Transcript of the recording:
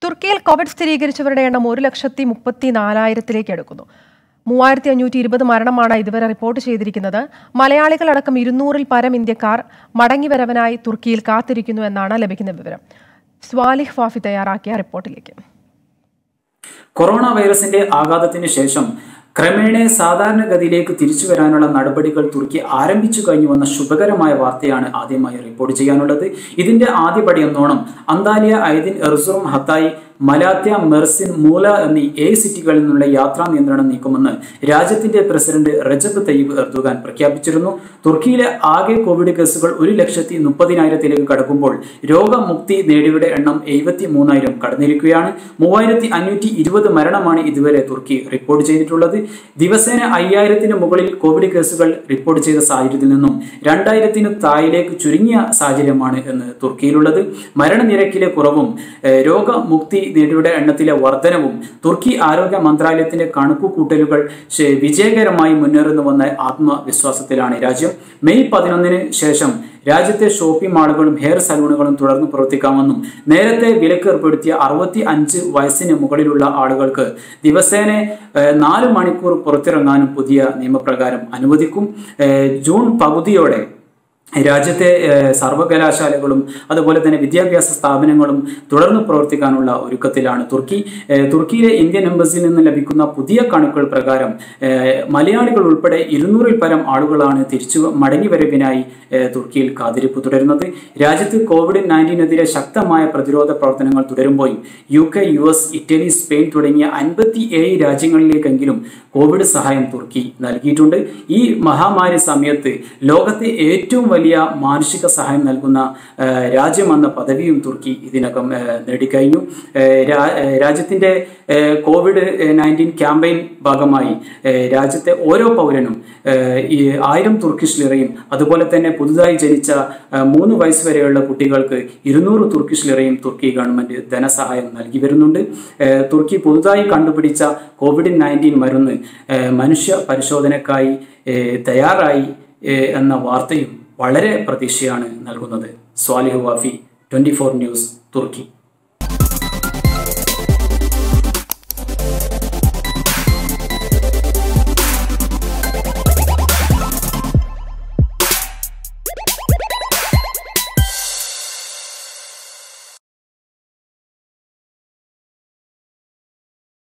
തുർക്കിയിൽ കോവിഡ് സ്ഥിരീകരിച്ചവരുടെ എണ്ണം ഒരു ലക്ഷത്തി മുപ്പത്തി നാലായിരത്തിലേക്ക് അടുക്കുന്നു മൂവായിരത്തി അഞ്ഞൂറ്റി ഇരുപത് മരണമാണ് ഇതുവരെ റിപ്പോർട്ട് ചെയ്തിരിക്കുന്നത് മലയാളികളടക്കം ഇരുന്നൂറിൽ പരം ഇന്ത്യക്കാർ മടങ്ങിവരവനായി തുർക്കിയിൽ കാത്തിരിക്കുന്നു എന്നാണ് ലഭിക്കുന്ന വിവരം സ്വാലിഹ് ഫാഫി തയ്യാറാക്കിയ റിപ്പോർട്ടിലേക്ക് കൊറോണ വൈറസിന്റെ ആഘാതത്തിന് ശേഷം ക്രമേണ സാധാരണഗതിയിലേക്ക് തിരിച്ചു വരാനുള്ള നടപടികൾ തുർക്കി ആരംഭിച്ചു കഴിഞ്ഞുവന്ന ശുഭകരമായ വാർത്തയാണ് ആദ്യമായി റിപ്പോർട്ട് ചെയ്യാനുള്ളത് ഇതിന്റെ ആദ്യപടി എന്നോണം അന്താലിയ ഐദിൻ എർസുറും ഹത്തായി മലാത്യ മെർസിൻ മൂല എന്നീ ഏഴ് സിറ്റികളിൽ നിന്നുള്ള യാത്രാ നിയന്ത്രണം നീക്കുമെന്ന് രാജ്യത്തിന്റെ പ്രസിഡന്റ് റജബ് തയ്യിബ് എർദോഗാൻ പ്രഖ്യാപിച്ചിരുന്നു തുർക്കിയിലെ ആകെ കോവിഡ് കേസുകൾ ഒരു ലക്ഷത്തി മുപ്പതിനായിരത്തിലേക്ക് കടക്കുമ്പോൾ രോഗമുക്തി നേടിയവരുടെ എണ്ണം എഴുപത്തി മൂന്നായിരം കടന്നിരിക്കുകയാണ് മൂവായിരത്തി അഞ്ഞൂറ്റി ഇരുപത് മരണമാണ് ഇതുവരെ തുർക്കി റിപ്പോർട്ട് ചെയ്തിട്ടുള്ളത് ദിവസേന അയ്യായിരത്തിന് മുകളിൽ കോവിഡ് കേസുകൾ റിപ്പോർട്ട് ചെയ്ത സാഹചര്യത്തിൽ നിന്നും രണ്ടായിരത്തിന് താഴിലേക്ക് ചുരുങ്ങിയ സാഹചര്യമാണ് എന്ന് തുർക്കിയിലുള്ളത് മരണനിരക്കിലെ കുറവും ഏഹ്, രോഗമുക്തി നേടിയവരുടെ എണ്ണത്തിലെ വർധനവും തുർക്കി ആരോഗ്യ മന്ത്രാലയത്തിന്റെ കണക്കുകൂട്ടലുകൾ ശ- വിജയകരമായി മുന്നേറുന്നുവെന്ന ആത്മവിശ്വാസത്തിലാണ് രാജ്യം മെയ് പതിനൊന്നിന് ശേഷം രാജ്യത്തെ ഷോപ്പിംഗ് മാളുകളും ഹെയർ സലൂണുകളും തുടർന്ന് പ്രവർത്തിക്കാമെന്നും നേരത്തെ വിലക്ക് ഏർപ്പെടുത്തിയ അറുപത്തി അഞ്ച് വയസ്സിന് മുകളിലുള്ള ആളുകൾക്ക് ദിവസേന ഏഹ്, നാല് മണിക്കൂർ പുറത്തിറങ്ങാനും പുതിയ നിയമപ്രകാരം അനുവദിക്കും ഏഹ്, ജൂൺ പകുതിയോടെ രാജ്യത്തെ ഏഹ്, സർവകലാശാലകളും അതുപോലെ തന്നെ വിദ്യാഭ്യാസ സ്ഥാപനങ്ങളും തുടർന്ന് പ്രവർത്തിക്കാനുള്ള ഒരുക്കത്തിലാണ് തുർക്കി ഏഹ്, തുർക്കിയിലെ ഇന്ത്യൻ എംബസിയിൽ നിന്ന് ലഭിക്കുന്ന പുതിയ കണക്കുകൾ പ്രകാരം ഏഹ്, മലയാളികൾ ഉൾപ്പെടെ ഇരുന്നൂറിൽ പരം ആളുകളാണ് തിരിച്ചു മടങ്ങിവരവിനായി ഏഹ്, തുർക്കിയിൽ കാത്തിരിപ്പ് തുടരുന്നത് രാജ്യത്ത് കോവിഡ് നയൻറ്റീനെതിരെ ശക്തമായ പ്രതിരോധ പ്രവർത്തനങ്ങൾ തുടരുമ്പോഴും U K U S Italy Spain തുടങ്ങിയ അൻപത്തി ഏഴ് രാജ്യങ്ങളിലേക്കെങ്കിലും കോവിഡ് സഹായം തുർക്കി നൽകിയിട്ടുണ്ട് ഈ മഹാമാരി സമയത്ത് ലോകത്തെ ഏറ്റവും വലിയ മാനുഷിക സഹായം നൽകുന്ന ആ, രാജ്യമെന്ന പദവിയും തുർക്കി ഇതിനകം ആ, നേടിക്കഴിഞ്ഞു ആ, രാ- ആ, രാജ്യത്തിന്റെ ആ, കോവിഡ് നയൻറ്റീൻ ക്യാമ്പയിൻ ഭാഗമായി ആ, രാജ്യത്തെ ഓരോ പൗരനും ആ, ഈ ആയിരം തുർക്കിഷ് ലിറയും അതുപോലെ തന്നെ പുതുതായി ജനിച്ച ആ, മൂന്ന് വയസ്സ് വരെയുള്ള കുട്ടികൾക്ക് ഇരുന്നൂറ് തുർക്കിഷ് ലിറയും തുർക്കി ഗവൺമെന്റ് ധനസഹായം നൽകി വരുന്നുണ്ട് ആ, തുർക്കി പുതുതായി കണ്ടുപിടിച്ച കോവിഡ് നയൻറ്റീൻ മരുന്ന് ആ, മനുഷ്യ പരിശോധനക്കായി ആ, തയ്യാറായി ആ, എന്ന വാർത്തയും വളരെ പ്രതീക്ഷയാണ് നൽകുന്നത് Swalih Wafi twenty four news തുർക്കി